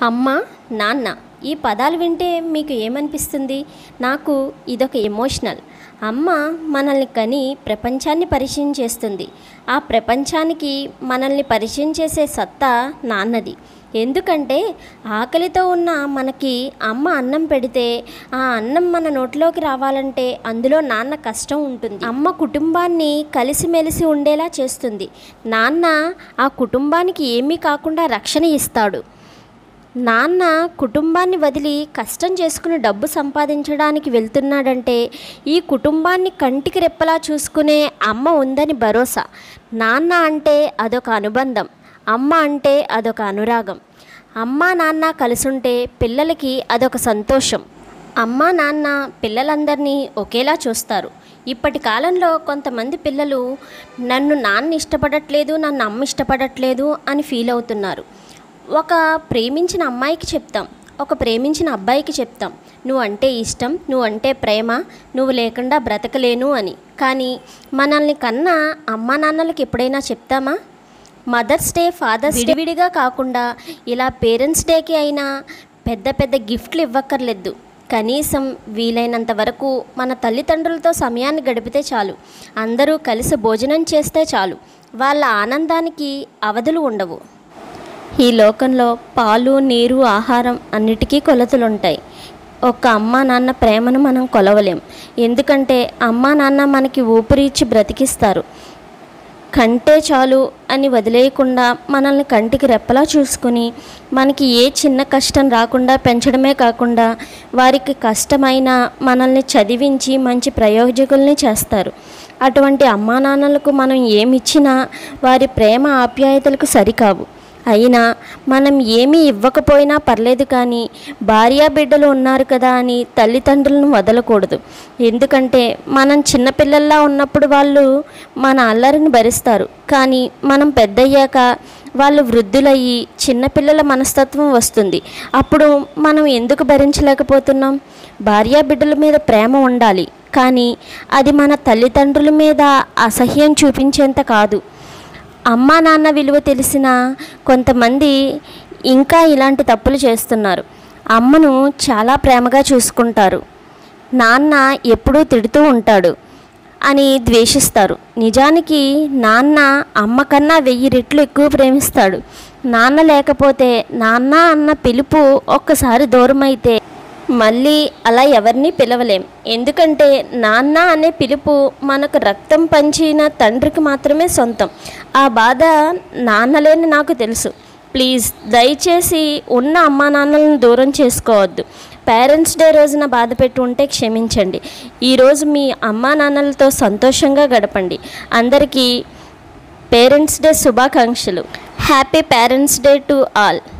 అమ్మ నాన్న ఈ పదాలు వింటే మీకు ఏమనిపిస్తుంది నాకు ఇదొక ఎమోషనల్ అమ్మ మనల్ని కని ప్రపంచాన్ని పరిచయం చేస్తుంది ఆ ప్రపంచానికి మనల్ని పరిచయం చేసే సత్తా నాన్నది ఎందుకంటే ఆకలితో ఉన్న మనకి అమ్మ అన్నం పెడితే ఆ అన్నం మన నోట్లోకి రావాలంటే అందులో నాన్న కష్టం ఉంటుంది అమ్మ కుటుంబాన్ని కలిసిమెలిసి ఉండేలా చేస్తుంది నాన్న ఆ కుటుంబానికి ఏమీ కాకుండా రక్షణ ఇస్తాడు నాన్న కుటుంబాన్ని వదిలి కష్టం చేసుకుని డబ్బు సంపాదించడానికి వెళ్తున్నాడంటే ఈ కుటుంబాన్ని కంటికి రెప్పలా చూసుకునే అమ్మ ఉందని భరోసా నాన్న అంటే అదొక అనుబంధం అమ్మ అంటే అదొక అనురాగం అమ్మ నాన్న కలిసుంటే పిల్లలకి అదొక సంతోషం అమ్మ నాన్న పిల్లలందరినీ ఒకేలా చూస్తారు ఇప్పటి కాలంలో కొంతమంది పిల్లలు నన్ను నాన్న ఇష్టపడట్లేదు నన్ను అమ్మ ఇష్టపడట్లేదు అని ఫీల్ అవుతున్నారు ఒక ప్రేమించిన అమ్మాయికి చెప్తాం ఒక ప్రేమించిన అబ్బాయికి చెప్తాం నువ్వు అంటే ఇష్టం నువ్వు అంటే ప్రేమ నువ్వు లేకుండా బ్రతకలేను అని కానీ మనల్ని కన్నా అమ్మా నాన్నలకు ఎప్పుడైనా చెప్తామా మదర్స్ డే ఫాదర్స్ విడివిడిగా కాకుండా ఇలా పేరెంట్స్ డేకి అయినా పెద్ద పెద్ద గిఫ్ట్లు ఇవ్వక్కర్లేదు కనీసం వీలైనంత వరకు మన తల్లిదండ్రులతో సమయాన్ని గడిపితే చాలు అందరూ కలిసి భోజనం చేస్తే చాలు వాళ్ళ ఆనందానికి అవధులు ఉండవు ఈ లోకంలో పాలు నీరు ఆహారం అన్నిటికీ కొలతలుంటాయి ఒక్క అమ్మా నాన్న ప్రేమను మనం కొలవలేం ఎందుకంటే అమ్మా నాన్న మనకి ఊపిరి ఇచ్చి బ్రతికిస్తారు కంటే చాలు అని వదిలేయకుండా మనల్ని కంటికి రెప్పలా చూసుకుని మనకి ఏ చిన్న కష్టం రాకుండా పెంచడమే కాకుండా వారికి కష్టమైన మనల్ని చదివించి మంచి ప్రయోజకుల్ని చేస్తారు అటువంటి అమ్మా నాన్నలకు మనం ఏమిచ్చినా వారి ప్రేమ ఆప్యాయతలకు సరికావు అయినా మనం ఏమీ ఇవ్వకపోయినా పర్లేదు కానీ భార్యా బిడ్డలు ఉన్నారు కదా అని తల్లిదండ్రులను వదలకూడదు ఎందుకంటే మనం చిన్నపిల్లల్లా ఉన్నప్పుడు వాళ్ళు మన అల్లరిని భరిస్తారు కానీ మనం పెద్దయ్యాక వాళ్ళు వృద్ధులయ్యి చిన్నపిల్లల మనస్తత్వం వస్తుంది అప్పుడు మనం ఎందుకు భరించలేకపోతున్నాం భార్యా బిడ్డల మీద ప్రేమ ఉండాలి కానీ అది మన తల్లిదండ్రుల మీద అసహ్యం చూపించేంత కాదు అమ్మా నాన్న విలువ తెలిసిన కొంతమంది ఇంకా ఇలాంటి తప్పులు చేస్తున్నారు అమ్మను చాలా ప్రేమగా చూసుకుంటారు నాన్న ఎప్పుడూ తిడుతూ ఉంటాడు అని ద్వేషిస్తారు నిజానికి నాన్న అమ్మ కన్నా వెయ్యి రెట్లు ఎక్కువ ప్రేమిస్తాడు నాన్న లేకపోతే నాన్న అన్న పిలుపు ఒక్కసారి దూరమైతే మళ్ళీ అలా ఎవరిని పిలవలేం ఎందుకంటే నాన్న అనే పిలుపు మనకు రక్తం పంచిన తండ్రికి మాత్రమే సొంతం ఆ బాధ నాన్నలేని నాకు తెలుసు ప్లీజ్ దయచేసి ఉన్న అమ్మా నాన్నలను దూరం చేసుకోవద్దు పేరెంట్స్ డే రోజున బాధ పెట్టి ఉంటే క్షమించండి ఈరోజు మీ అమ్మా నాన్నలతో సంతోషంగా గడపండి అందరికీ పేరెంట్స్ డే శుభాకాంక్షలు happy parents day to all